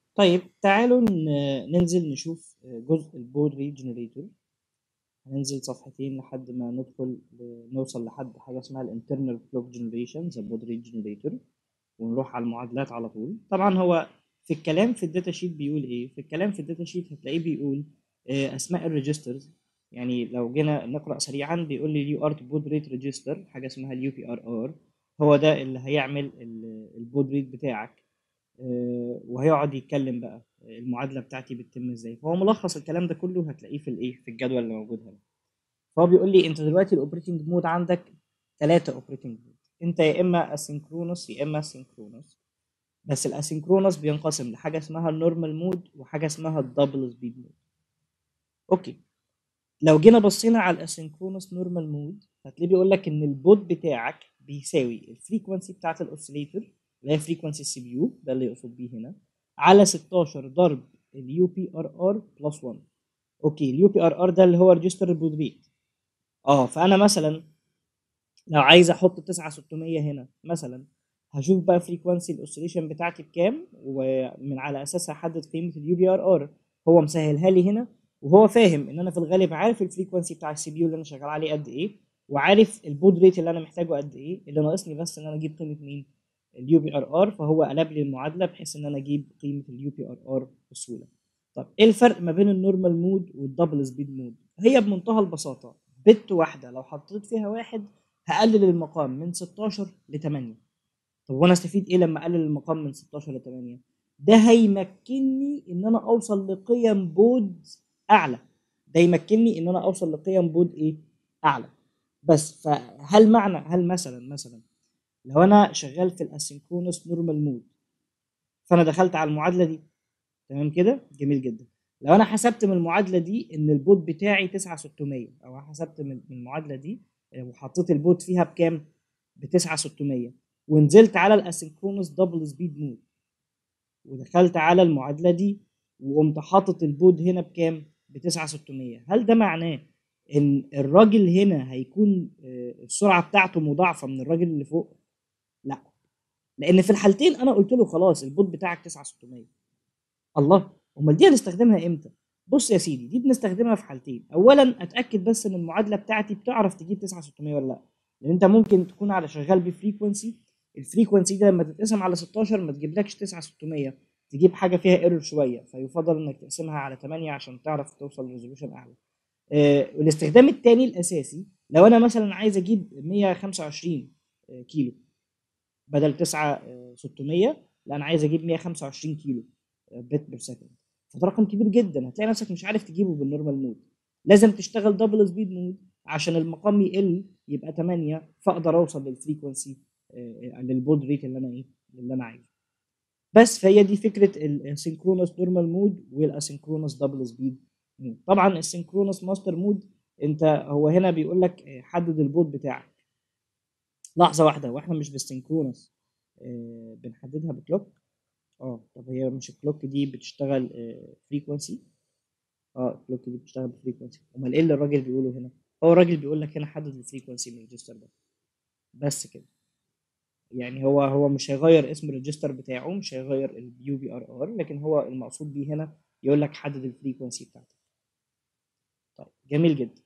طيب تعالوا ن- ننزل نشوف جزء البود ريت جنريتور هننزل صفحتين لحد ما ندخل ل- نوصل لحد حاجه اسمها الانترنال كلوك جنريشن ذا بود ريت جنريتور ونروح على المعادلات على طول طبعا هو في الكلام في الداتا شيت بيقول ايه في الكلام في الداتا شيت هتلاقيه بيقول آه، اسماء الريجسترز يعني لو جينا نقرا سريعا بيقول لي اليو ار بود ريت ريجستر حاجه اسمها اليو بي ار ار هو ده اللي هيعمل البود ريت بتاعك آه، وهيقعد يتكلم بقى المعادله بتاعتي بتتم ازاي فهو ملخص الكلام ده كله هتلاقيه في الايه في الجدول اللي موجود هنا فهو بيقول لي انت دلوقتي الاوبريتنج مود عندك ثلاثه اوبريتنج مود انت يا اما اسynchronous يا اما synchronous بس الاسynchronous بينقسم لحاجه اسمها النورمال مود وحاجه اسمها الدبل سبيد مود اوكي لو جينا بصينا على الاسynchronous نورمال مود هتلاقيه بيقول لك ان البوت بتاعك بيساوي الفريكونسي بتاعت الاوسيليتور اللي هي فريكونسي السي بي يو ده اللي يقصد بيه هنا على 16 ضرب اليو بي ار ار بلس 1 اوكي اليو بي ار ار ده اللي هو ريجستر البود ريت اه فانا مثلا لو عايز احط 9600 هنا مثلا هشوف بقى فريكوانسي الاوسيليشن بتاعتي بكام ومن على اساسها احدد قيمه اليو بي ار ار هو مسهلها لي هنا وهو فاهم ان انا في الغالب عارف الفريكوانسي بتاع السي بي يو اللي انا شغال عليه قد ايه وعارف البود ريت اللي انا محتاجه قد ايه اللي ناقصني بس ان انا اجيب قيمه مين اليو بي ار ار فهو قلب لي المعادله بحيث ان انا اجيب قيمه اليو بي ار ار بسهوله طب ايه الفرق ما بين النورمال مود والدبل سبيد مود هي بمنتهى البساطه بت واحده لو حطيت فيها واحد هقلل المقام من 16 ل 8 طب وانا استفيد ايه لما اقلل المقام من 16 ل 8 ده هيمكنني ان انا اوصل لقيم بود اعلى ده يمكنني ان انا اوصل لقيم بود ايه اعلى بس فهل معنى هل مثلا مثلا لو انا شغال في الاسynchronous نورمال مود فانا دخلت على المعادله دي تمام كده جميل جدا لو انا حسبت من المعادله دي ان البوت بتاعي 9600 او حسبت من من المعادله دي آه، وحطيت البوت فيها بكام ب 9600 ونزلت على الاسynchronous دبل سبيد مود ودخلت على المعادله دي وقمت حاطط البود هنا بكام ب 9600 هل ده معناه ان الراجل هنا هيكون آه، السرعه بتاعته مضاعفه من الراجل اللي فوق لا لان في الحالتين انا قلت له خلاص البوت بتاعك 9600 الله امال دي هنستخدمها امتى بص يا سيدي دي بنستخدمها في حالتين اولا اتاكد بس ان المعادله بتاعتي بتعرف تجيب 9600 ولا لا لان انت ممكن تكون على شغال بفريكونسي الفريكونسي ده لما تتقسم على 16 ما تجيبلكش 9600 تجيب حاجه فيها ايرور شويه فيفضل انك تقسمها على 8 عشان تعرف توصل لريزولوشن اعلى آه، والاستخدام الثاني الاساسي لو انا مثلا عايز اجيب 125 آه، كيلو بدل 9 آه، 600 لا انا عايز اجيب 125 كيلو بت بير سكند فده رقم كبير جدا هتلاقي نفسك مش عارف تجيبه بالنورمال مود لازم تشتغل دبل سبيد مود عشان المقام يقل يبقى 8 فاقدر اوصل للفريكونسي آه، للبود ريت اللي انا ايه اللي انا عايزه بس فهي دي فكره السynchronous نورمال مود والاسynchronous دبل سبيد مود طبعا السynchronous ماستر مود انت هو هنا بيقول لك آه، حدد البود بتاعك لحظه واحده واحنا مش بالسynchronous آه، بنحددها بكلوك اه طب هي مش الكلوك دي بتشتغل فريكونسي اه الكلوك دي بتشتغل بفريكونسي امال ايه اللي الراجل بيقوله هنا هو الراجل بيقول لك هنا حدد الفريكونسي من الريجستر ده بس كده يعني هو هو مش هيغير اسم الريجستر بتاعه مش هيغير اليو بي ار ار لكن هو المقصود بيه هنا يقول لك حدد الفريكونسي بتاعتك طيب جميل جدا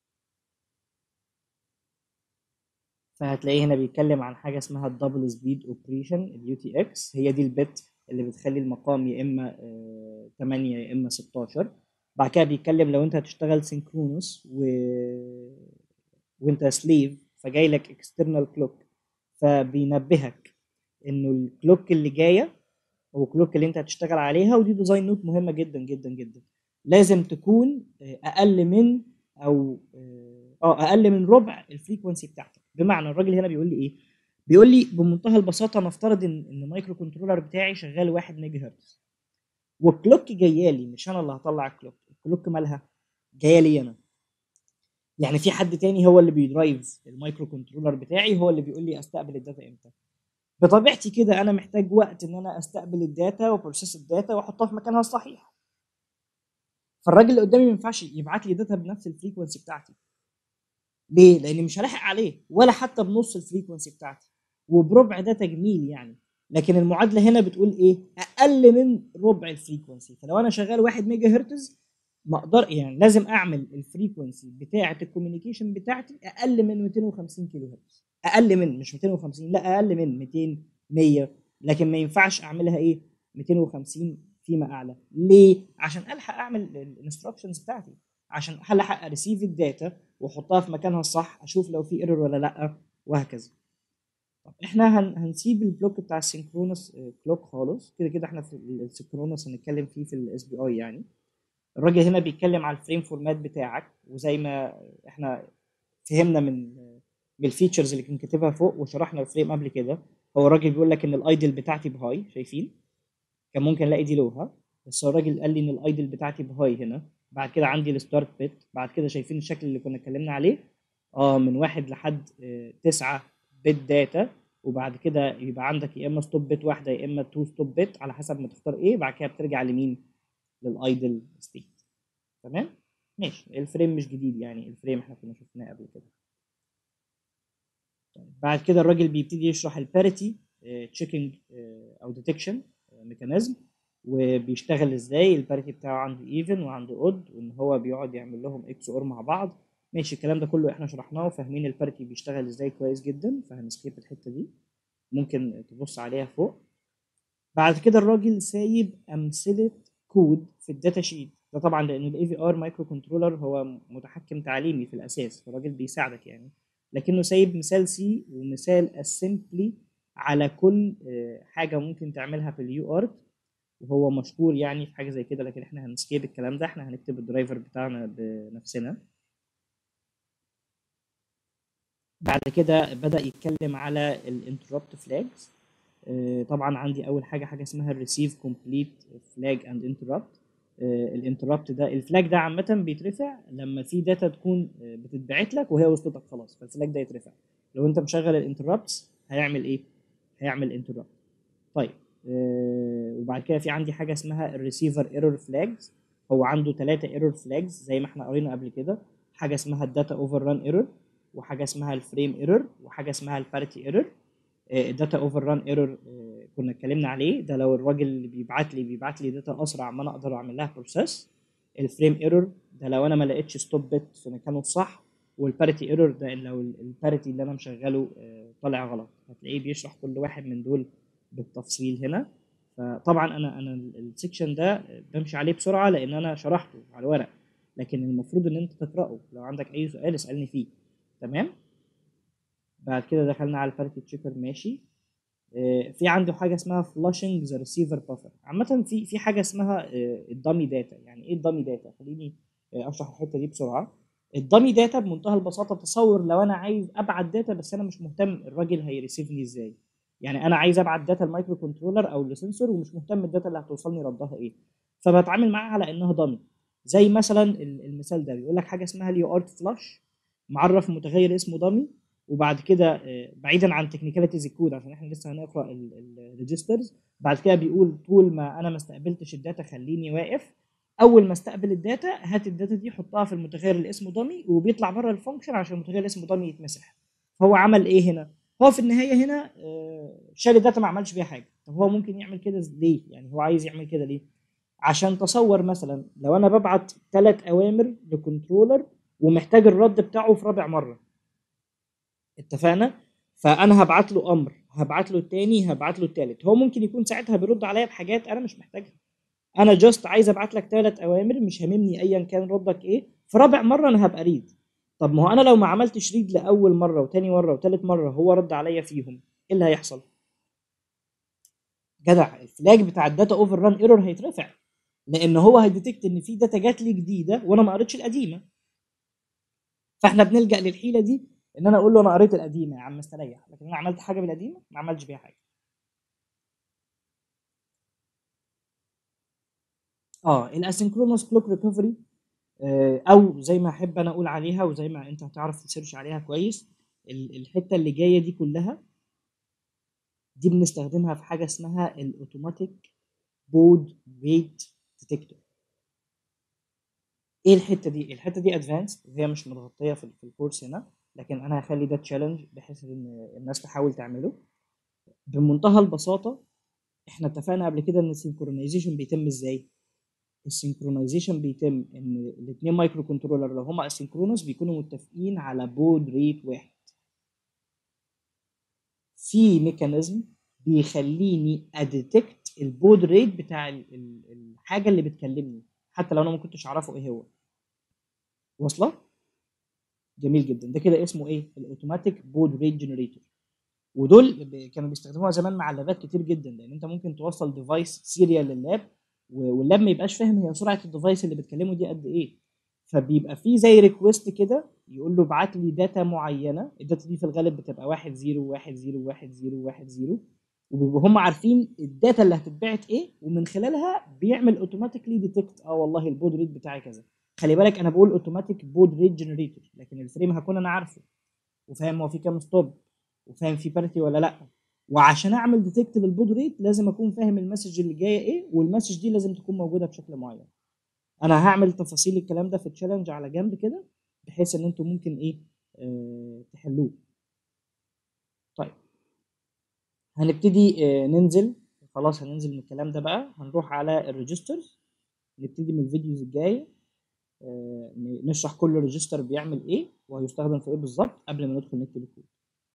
فهتلاقيه هنا بيتكلم عن حاجه اسمها الدبل سبيد اوبريشن اليو تي اكس هي دي البت اللي بتخلي المقام يا اما آه، 8 يا اما 16 بعد كده بيتكلم لو انت هتشتغل سينكرونوس و... وانت سليف فجاي لك اكسترنال كلوك فبينبهك انه الكلوك اللي جايه هو الكلوك اللي انت هتشتغل عليها ودي ديزاين نوت مهمه جدا جدا جدا لازم تكون آه، اقل من او اه آه، اقل من ربع الفريكونسي بتاعتك بمعنى الراجل هنا بيقول لي ايه بيقول لي بمنتهى البساطه نفترض ان ان المايكرو كنترولر بتاعي شغال 1 ميجا هرتز والكلوك جايه لي مش انا اللي هطلع الكلوك الكلوك مالها جايه لي انا يعني في حد تاني هو اللي بيدرايف المايكرو كنترولر بتاعي هو اللي بيقول لي استقبل الداتا امتى بطبيعتي كده انا محتاج وقت ان انا استقبل الداتا وبروسيس الداتا واحطها في مكانها الصحيح فالراجل اللي قدامي ما ينفعش يبعت لي داتا بنفس الفريكونسي بتاعتي ليه؟ لاني مش هلاحق عليه ولا حتى بنص الفريكونسي بتاعتي وبربع ده تجميل يعني لكن المعادله هنا بتقول ايه اقل من ربع الفريكونسي فلو انا شغال 1 ميجا هرتز ما اقدر يعني لازم اعمل الفريكونسي بتاعه الكوميونيكيشن بتاعتي اقل من 250 كيلو هرتز اقل من مش 250 لا اقل من 200 100 لكن ما ينفعش اعملها ايه 250 فيما اعلى ليه عشان الحق اعمل الانستراكشنز بتاعتي عشان هلحق اريسيف الداتا واحطها في مكانها الصح اشوف لو في ايرور ولا لا وهكذا طب احنا هن هنسيب البلوك بتاع السينكرونس كلوك خالص كده كده احنا في السينكرونس هنتكلم فيه في الاس بي اي يعني الراجل هنا بيتكلم على الفريم فورمات بتاعك وزي ما احنا فهمنا من من الفيتشرز اللي كان كاتبها فوق وشرحنا الفريم قبل كده هو الراجل بيقول لك ان الايدل بتاعتي بهاي شايفين كان ممكن الاقي دي لوها بس هو الراجل قال لي ان الايدل بتاعتي بهاي هنا بعد كده عندي الستارت بيت بعد كده شايفين الشكل اللي كنا اتكلمنا عليه اه من واحد لحد اه تسعة بت داتا وبعد كده يبقى عندك يا اما ستوب بت واحده يا اما تو ستوب بت على حسب ما تختار ايه بعد كده بترجع لمين للايدل ستيت تمام ماشي الفريم مش جديد يعني الفريم احنا كنا شفناه قبل كده طيب بعد كده الراجل بيبتدي يشرح الباريتي تشيكينج او ديتكشن ميكانيزم وبيشتغل ازاي الباريتي بتاعه عنده ايفن وعنده اود وان هو بيقعد يعمل لهم اكس اور مع بعض ماشي الكلام ده كله احنا شرحناه وفاهمين الباريتي بيشتغل ازاي كويس جدا فهنسكيب الحته دي ممكن تبص عليها فوق بعد كده الراجل سايب امثله كود في الداتا شيت ده طبعا لان الاي في ار مايكرو كنترولر هو متحكم تعليمي في الاساس فالراجل بيساعدك يعني لكنه سايب مثال سي ومثال اسمبلي على كل حاجه ممكن تعملها في اليو ارت وهو مشهور يعني في حاجه زي كده لكن احنا هنسكيب الكلام ده احنا هنكتب الدرايفر بتاعنا بنفسنا بعد كده بدا يتكلم على الانتربت فلاجز طبعا عندي اول حاجه حاجه اسمها الريسيف كومبليت فلاج اند انتربت الانتربت ده الفلاج ده عامه بيترفع لما في داتا تكون بتتبعت لك وهي وصلتك خلاص فالفلاج ده يترفع لو انت مشغل الانتربتس هيعمل ايه هيعمل انتربت طيب آه وبعد كده في عندي حاجه اسمها الريسيفر ايرور فلاجز هو عنده ثلاثه ايرور فلاجز زي ما احنا قرينا قبل كده حاجه اسمها الداتا اوفر ران ايرور وحاجه اسمها الفريم ايرور وحاجه اسمها الباريتي ايرور الداتا اوفر ران ايرور كنا اتكلمنا عليه ده لو الراجل اللي بيبعت لي بيبعت لي داتا اسرع ما انا اقدر اعمل لها بروسيس الفريم ايرور ده لو انا ما لقيتش ستوب بت في مكانه الصح والباريتي ايرور ده لو الباريتي اللي انا مشغله طالع غلط هتلاقيه بيشرح كل واحد من دول بالتفصيل هنا فطبعا انا انا السكشن ده بمشي عليه بسرعه لان انا شرحته على الورق لكن المفروض ان انت تقراه لو عندك اي سؤال اسالني فيه تمام بعد كده دخلنا على الباريتي تشيكر ماشي في عنده حاجه اسمها فلاشنج ذا ريسيفر بافر عامه في في حاجه اسمها الدامي داتا يعني ايه الدامي داتا خليني اشرح الحته دي بسرعه الدامي داتا بمنتهى البساطه تصور لو انا عايز ابعت داتا بس انا مش مهتم الراجل هيريسيفني ازاي يعني انا عايز ابعت داتا المايكرو كنترولر او السنسور ومش مهتم الداتا اللي هتوصلني ردها ايه فبتعامل معاها على انها دامي زي مثلا المثال ده بيقول لك حاجه اسمها اليو ارت فلاش معرف متغير اسمه دامي وبعد كده بعيدا عن تكنيكاليتيز الكود عشان احنا لسه هنقرا الريجسترز بعد كده بيقول طول ما انا ما استقبلتش الداتا خليني واقف اول ما استقبل الداتا هات الداتا دي حطها في المتغير اللي اسمه دامي وبيطلع بره الفانكشن عشان المتغير اللي اسمه دامي يتمسح هو عمل ايه هنا هو في النهايه هنا شال الداتا ما عملش بيها حاجه طب هو ممكن يعمل كده ليه يعني هو عايز يعمل كده ليه عشان تصور مثلا لو انا ببعت ثلاث اوامر لكنترولر ومحتاج الرد بتاعه في رابع مره اتفقنا فانا هبعت له امر هبعت له التاني هبعت له التالت هو ممكن يكون ساعتها بيرد عليا بحاجات انا مش محتاجها انا جاست عايز ابعت لك ثلاث اوامر مش هاممني ايا كان ردك ايه في رابع مره انا هبقى ريد طب ما هو انا لو ما عملتش ريد لاول مره وتاني مره وتالت مره هو رد عليا فيهم ايه اللي هيحصل جدع الفلاج بتاع الداتا اوفر ران ايرور هيترفع لان هو هيديتكت ان في داتا جات لي جديده وانا ما قريتش القديمه فاحنا بنلجا للحيله دي ان انا اقول له انا قريت القديمه يا عم استريح لكن انا عملت حاجه بالقديمه ما عملتش بيها حاجه اه الاسynchronous كلوك ريكفري او زي ما احب انا اقول عليها وزي ما انت هتعرف تسيرش عليها كويس الحته اللي جايه دي كلها دي بنستخدمها في حاجه اسمها الاوتوماتيك بود ريت ديتكتور ايه الحته دي الحته دي ادفانسد وهي مش متغطيه في الكورس هنا لكن انا هخلي ده تشالنج بحيث ان الناس تحاول تعمله بمنتهى البساطه احنا اتفقنا قبل كده ان السينكرونايزيشن بيتم ازاي السينكرونايزيشن بيتم ان الاثنين مايكرو كنترولر لو هما اسينكرونس بيكونوا متفقين على بود ريت واحد في ميكانيزم بيخليني اديتكت البود ريت بتاع ال- ال- الحاجه اللي بتكلمني حتى لو انا ما كنتش اعرفه ايه هو واصله جميل جدا ده كده اسمه ايه الاوتوماتيك بود ريت جنريتور ودول ب- كانوا بيستخدموها زمان مع اللابات كتير جدا لان انت ممكن توصل ديفايس سيريال لللاب و- واللاب ما يبقاش فاهم هي سرعه الديفايس اللي بتكلمه دي قد ايه فبيبقى في زي ريكويست كده يقول له ابعت لي داتا معينه الداتا دي في الغالب بتبقى 1 0 1 0 1 0 1 0 وبيبقوا هم عارفين الداتا اللي هتتبعت ايه ومن خلالها بيعمل اوتوماتيكلي ديتكت اه والله البود ريت بتاعي كذا خلي بالك انا بقول اوتوماتيك بود ريت جنريتور لكن الفريم هكون انا عارفه وفاهم هو في كام ستوب وفاهم في بارتي ولا لا وعشان اعمل ديتكت للبود ريت لازم اكون فاهم المسج اللي جايه ايه والمسج دي لازم تكون موجوده بشكل معين انا هعمل تفاصيل الكلام ده في التشالنج على جنب كده بحيث ان انتم ممكن ايه آه تحلوه طيب هنبتدي آه ننزل خلاص هننزل من الكلام ده بقى هنروح على الريجسترز نبتدي من الفيديوز الجايه آه نشرح كل ريجستر بيعمل ايه وهيستخدم في ايه بالظبط قبل ما ندخل نكتب الكود